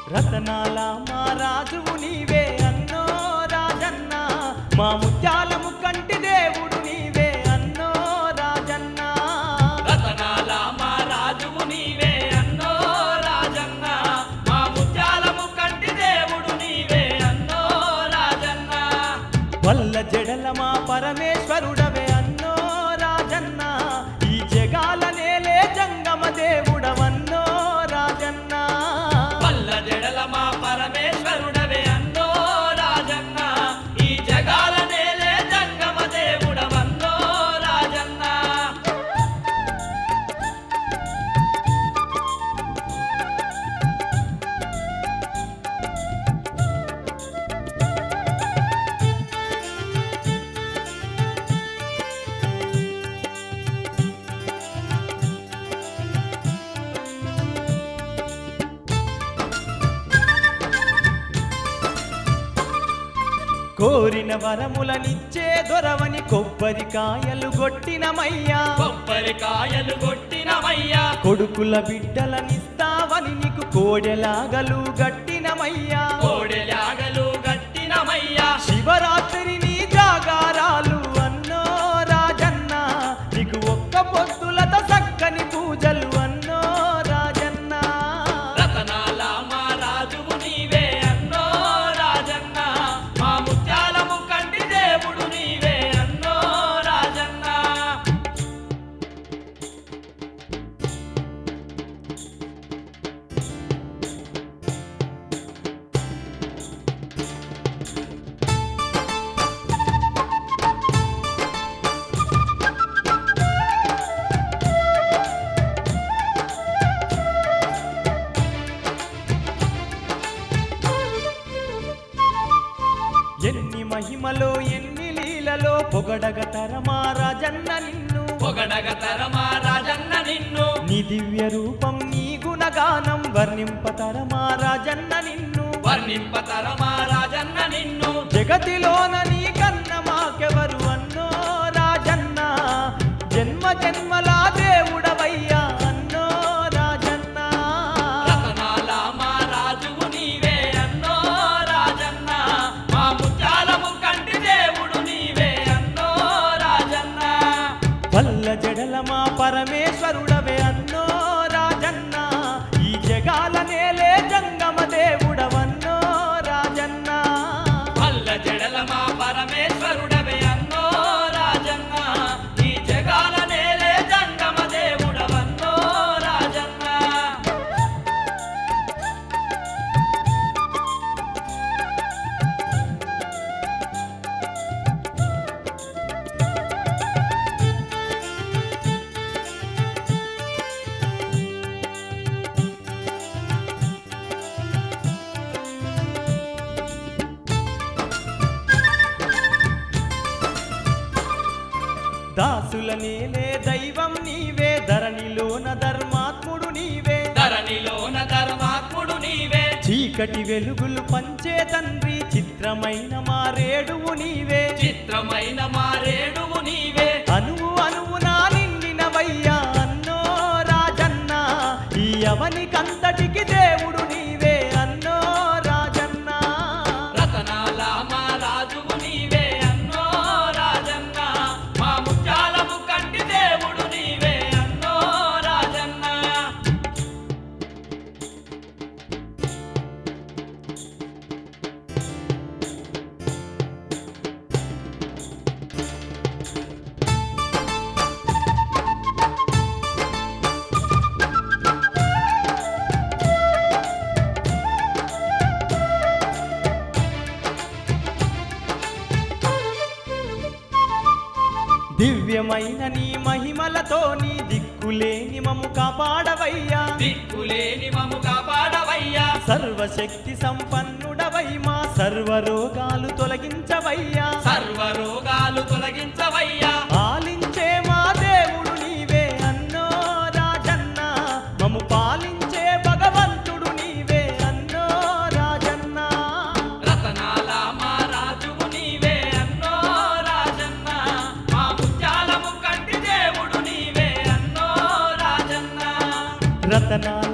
రతనాల మా రాజువు నీవే అన్నో రాజన్న మా ముత్యాలము కంటి దేవుడు నీవే అన్నో రాజన్న రతనాల మా రాజువు నీవే అన్నో రాజన్న మా ముత్యాలము కంటి దేవుడు నీవే అన్నో రాజన్న వల్ల జడల మా పరమేశ్వరుడవే అన్నో రాజన్న ఈ జగాల నేలే జంగమ దేవుడవన్నో రాజన్న పల్ల జడల మా పరమేశ్వరుడవే అన్నో రాజన్న ఈ జగాల నేలే జంగమ దేవుడవన్నో రాజన్న కోరిన వరములనిచ్చే దొరవని కొబ్బరికాయలు గొట్టినమయ్యా కొబ్బరికాయలు కొట్టినమయ్యా కొడుకుల బిడ్డలనిస్తావని నీకు కోడెలాగలు గట్టినమయ్యా కోడెలాగలు గట్టినమయ్యా శివరాత్రి నీ జాగారాలు అన్నో రాజన్న నీకు ఒక్క పొద్దులత చక్కని పూజలు అన్నో రాజన్న రతనాల మా రాజువు నీవే అన్నో రాజన్న మా ముత్యాలము కంటి దేవుడు నీవే అన్నో రాజన్న ఎన్ని మహిమలో ఎన్ని లీలలో పొగడగ తరమా రాజన్న నిన్ను పొగడగ తరమా రాజన్న నిన్ను నీ దివ్య రూపం నీ గుణగానం వర్ణింపతరమా రాజన్న నిన్ను వర్ణింపతరమా రాజన్న నిన్ను జగతిలోన నీ కన్న మాకెవరు అన్నో రాజన్న జన్మ జన్మల దేవుడవయ్యా అన్నో రాజన్న రతనాల మా రాజువు నీవే అన్నో రాజన్న మా ముత్యాలము కంటి దేవుడు నీవే అన్నో రాజన్న వల్ల జడల మా పరమేశ్వరుడవే అన్నో రాజన్న ఈ జగాల నేలే జంగమ దేవుడవన్నో రాజన్న పల్ల జడల మా పరమేశ్వరుడవే అన్నో రాజన్న ఈ జగాల నేలే జంగమ దేవుడవన్నో రాజన్న దాసుల నేలే దైవం నీవే ధరణిలోన ధర్మాత్ముడు నీవే ధరణిలోన ధర్మాత్ముడు నీవే చీకటి వెలుగులు పంచే తండ్రి చిత్రమైన మారేడువు నీవే చిత్రమైన మారేడువు నీవే అనువు అనువునా నిండినవయ్యా అన్నో రాజన్న ఈ అవనికంతటికి దేవుడు నీవే అన్నో రాజన్న రతనాల మా రాజువు నీవే అన్నో రాజన్న మా ముత్యాలము కంటి దేవుడు నీవే అన్నో రాజన్న దివ్యమైన నీ మహిమలతో నీ దిక్కులేని మము కాపాడవయ్యా దిక్కులేని మము కాపాడవయ్యా సర్వశక్తి సంపన్నుడవై మా సర్వరోగాలు తొలగించవయ్యా సర్వ రోగాలు తొలగించవయ్యా పాలించే మా దేవుడు నీవే అన్నో రాజన్న మము పాలించే భగవంతుడు నీవే అన్నో రాజన్న రతనాల మా రాజువు నీవే అన్నో రాజన్న మా ముత్యాలము కంటి దేవుడు నీవే అన్నో రాజన్న రతనాల